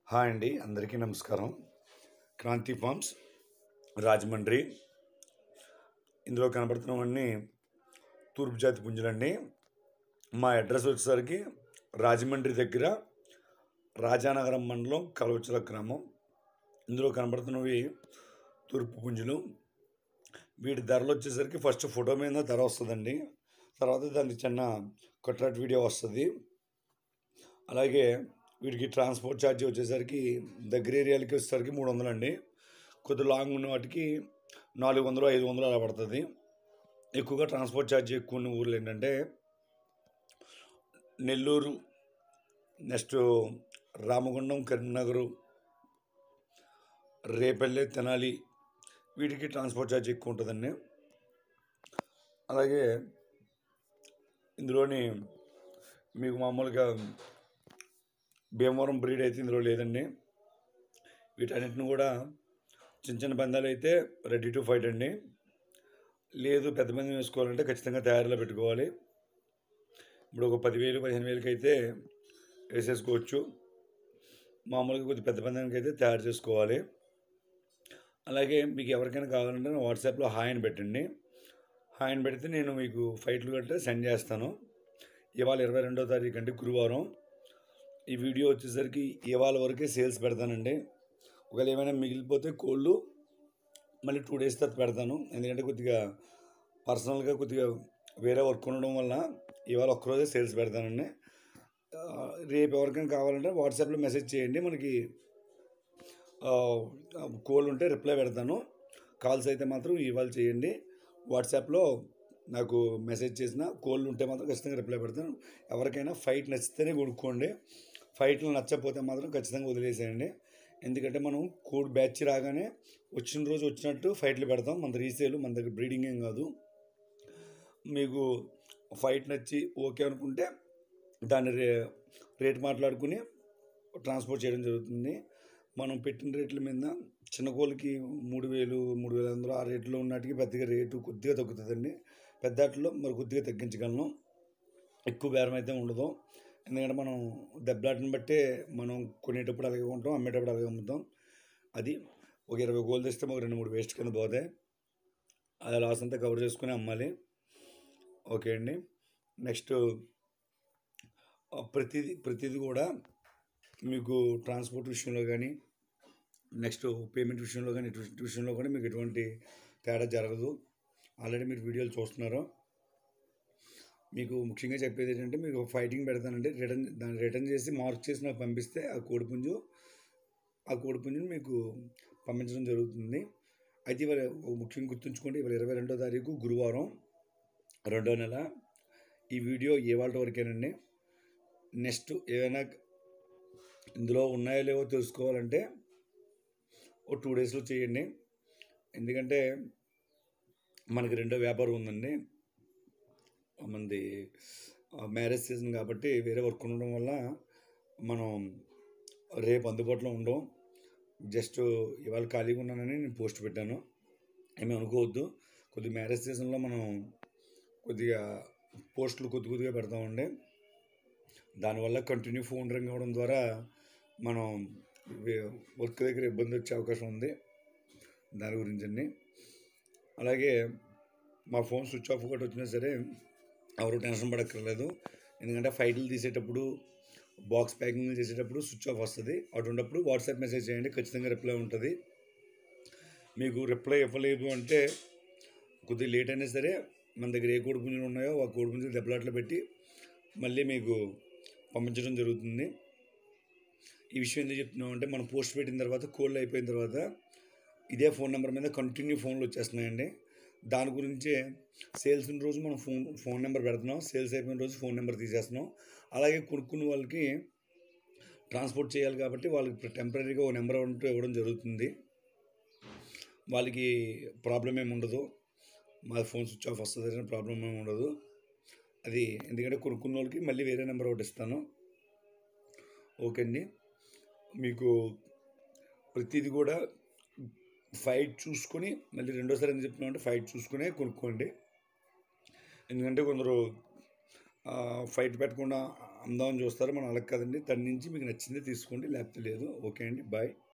hi అండి అందరికీ నమస్కారం క్రాంతి ఫార్మ్స్ రాజమండ్రి ఇందులో కనబడుతున్నవన్నీ తూర్పు జాతి పుంజులండి మా అడ్రస్ వచ్చేసరికి రాజమండ్రి దగ్గర రాజానగరం మండలం కలవచల గ్రామం ఇందులో కనబడుతున్నవి తూర్పు పుంజులు వీటి ధరలు వచ్చేసరికి ఫస్ట్ ఫోటో మీద ధర వస్తుందండి తర్వాత దానికి చిన్న కొట్రాట్ వీడియో వస్తుంది అలాగే వీటికి ట్రాన్స్పోర్ట్ ఛార్జ్ వచ్చేసరికి దగ్గర ఏరియాలకి వచ్చేసరికి మూడు వందలు అండి కొద్ది లాంగ్ ఉన్న వాటికి నాలుగు వందలు ఐదు వందలు అలా పడుతుంది ఎక్కువగా ట్రాన్స్పోర్ట్ ఛార్జ్ ఎక్కువ ఉన్న ఊర్లు ఏంటంటే నెల్లూరు నెక్స్ట్ రామగుండం కరీంనగరు రేపల్లె తెనాలి వీటికి ట్రాన్స్పోర్ట్ ఛార్జ్ ఎక్కువ ఉంటుందండి అలాగే ఇందులోని మీకు మామూలుగా భీమవరం బ్రీడ్ అయితే ఇందులో లేదండి వీటన్నిటిని కూడా చిన్న చిన్న పందాలు అయితే రెడీ టు ఫైట్ అండి లేదు పెద్ద పందెం వేసుకోవాలంటే ఖచ్చితంగా తయారీలో పెట్టుకోవాలి ఇప్పుడు ఒక పదివేలు పదిహేను వేలకి అయితే వేసేసుకోవచ్చు మామూలుగా కొద్ది పెద్ద పందానికి అయితే తయారు చేసుకోవాలి అలాగే మీకు ఎవరికైనా కావాలంటే నా వాట్సాప్లో హాయ్ అని పెట్టండి హాయ్ అని పెడితే నేను మీకు ఫైట్లు గట్రా సెండ్ చేస్తాను ఇవాళ ఇరవై రెండో తారీఖు అంటే గురువారం ఈ వీడియో వచ్చేసరికి ఇవాళ వరకే సేల్స్ పెడతానండి ఒకవేళ ఏమైనా మిగిలిపోతే కోళ్ళు మళ్ళీ టూ డేస్ తర్వాత పెడతాను ఎందుకంటే కొద్దిగా పర్సనల్గా కొద్దిగా వేరే వర్క్ ఉండడం వల్ల ఇవాళ ఒక్కరోజే సేల్స్ పెడతానండి ఆ, రేపు ఎవరికైనా కావాలంటే వాట్సాప్లో మెసేజ్ చేయండి మనకి ఆ, కోళ్ళు ఉంటే రిప్లై పెడతాను కాల్స్ అయితే మాత్రం ఇవాళ చేయండి వాట్సాప్లో నాకు మెసేజ్ చేసిన కోళ్ళు ఉంటే మాత్రం ఖచ్చితంగా రిప్లై పెడతాను ఎవరికైనా ఫైట్ నచ్చితేనే కొనుక్కోండి ఫైట్లు నచ్చకపోతే మాత్రం ఖచ్చితంగా వదిలేసేయండి ఎందుకంటే మనం కోడ్ బ్యాచ్ రాగానే వచ్చిన రోజు వచ్చినట్టు ఫైట్లు పెడతాం మన రీసేల్ మన దగ్గర బ్రీడింగ్ ఏం కాదు మీకు ఫైట్ నచ్చి ఓకే అనుకుంటే దాని రే రేట్ మాట్లాడుకుని ట్రాన్స్పోర్ట్ చేయడం జరుగుతుంది మనం పెట్టిన రేట్ల మీద చిన్న కోళ్ళకి మూడు వేలు మూడు వేల వందలు ఆ రేట్లో ఉన్నట్టుకి పెద్దగా రేటు కొద్దిగా తగ్గుతుందండి పెద్దట్లో మరి కొద్దిగా తగ్గించగలను ఎక్కువ బేరం అయితే ఉండదు ఎందుకంటే మనం దెబ్బలాటని బట్టే మనం కొనేటప్పుడు అలాగే కొంటాం అమ్మేటప్పుడు అలాగే అమ్ముతాం అది ఒక ఇరవై గోల్ తెస్తే ఒక రెండు మూడు వేస్ట్ కింద పోతాయి అది లాస్ అంతా కవర్ చేసుకుని అమ్మాలి ఓకే అండి నెక్స్ట్ ప్రతిదీ ప్రతిదీ కూడా మీకు ట్రాన్స్పోర్ట్ విషయంలో కానీ నెక్స్ట్ పేమెంట్ విషయంలో కానీ ఇటు విషయంలో కూడా మీకు ఎటువంటి తేడా జరగదు ఆల్రెడీ మీరు వీడియోలు చూస్తున్నారు మీకు ముఖ్యంగా చెప్పేది ఏంటంటే మీకు ఫైటింగ్ పెడతానంటే రిటర్న్ దాన్ని రిటర్న్ చేసి మార్క్ చేసి నాకు పంపిస్తే ఆ కోడిపుంజు ఆ కోడిపుంజుని మీకు పంపించడం జరుగుతుంది అయితే ఇవాళ ఒక ముఖ్యంగా గుర్తుంచుకోండి ఇవాళ ఇరవై రెండో తారీఖు గురువారం రెండో నెల ఈ వీడియో ఏ వాళ్ళ వరకేనండి నెక్స్ట్ ఏమైనా ఇందులో ఉన్నాయో లేవో తెలుసుకోవాలంటే ఓ టూ డేస్లో చేయండి ఎందుకంటే మనకి రెండో వ్యాపారం ఉందండి మనది మ్యారేజ్ సీజన్ కాబట్టి వేరే వర్క్ ఉండడం వల్ల మనం రేపు అందుబాటులో ఉండం జస్ట్ ఇవాళ ఖాళీగా ఉన్నానని నేను పోస్ట్ పెట్టాను ఏమీ అనుకోవద్దు కొద్ది మ్యారేజ్ సీజన్లో మనం కొద్దిగా పోస్టులు కొద్ది కొద్దిగా పెడతామండి దానివల్ల కంటిన్యూ ఫోన్ రింగ్ అవ్వడం ద్వారా మనం వే- వర్క్ దగ్గర ఇబ్బంది వచ్చే అవకాశం ఉంది దాని గురించి అండి అలాగే మా ఫోన్ స్విచ్ ఆఫ్ ఒకటి వచ్చినా సరే ఎవరు టెన్షన్ పడక్కర్లేదు ఎందుకంటే ఫైట్లు తీసేటప్పుడు బాక్స్ ప్యాకింగ్ చేసేటప్పుడు స్విచ్ ఆఫ్ వస్తుంది అటువంటిప్పుడు వాట్సాప్ మెసేజ్ చేయండి ఖచ్చితంగా రిప్లై ఉంటుంది మీకు రిప్లై ఇవ్వలేదు అంటే కొద్దిగా లేట్ అయినా సరే మన దగ్గర ఏ కోడి పుంజులు ఉన్నాయో ఆ కోడి పుంజులు దెబ్బలాట్లో పెట్టి మళ్ళీ మీకు పంపించడం జరుగుతుంది ఈ విషయం ఎందుకు చెప్తున్నాం అంటే మనం పోస్ట్ పెట్టిన తర్వాత కోళ్ళు అయిపోయిన తర్వాత ఇదే ఫోన్ నెంబర్ మీద కంటిన్యూ ఫోన్లు వచ్చేస్తున్నాయండి దాని గురించే సేల్స్ ఉన్న రోజు మనం ఫోన్ ఫోన్ నెంబర్ పెడుతున్నాం సేల్స్ అయిపోయిన రోజు ఫోన్ నెంబర్ తీసేస్తున్నాం అలాగే కొనుక్కున్న వాళ్ళకి ట్రాన్స్పోర్ట్ చేయాలి కాబట్టి వాళ్ళకి టెంపరీగా ఓ నెంబర్ అంటూ ఇవ్వడం జరుగుతుంది వాళ్ళకి ప్రాబ్లం ఏమి ఉండదు మా ఫోన్ స్విచ్ ఆఫ్ వస్తుంది అనే ప్రాబ్లం ఏమి ఉండదు అది ఎందుకంటే కొనుక్కున్న వాళ్ళకి మళ్ళీ వేరే నెంబర్ ఒకటి ఇస్తాను ఓకే అండి మీకు ప్రతిదీ కూడా ఫైట్ చూసుకొని మళ్ళీ రెండోసారి ఎందుకు చెప్తున్నాం అంటే ఫైట్ చూసుకునే కొనుక్కోండి ఎందుకంటే కొందరు ఆ, ఫైట్ పెట్టకుండా అందామని చూస్తారు మనం అలా కదండి దాని నుంచి మీకు నచ్చిందే తీసుకోండి లేకపోతే లేదు ఓకే అండి బాయ్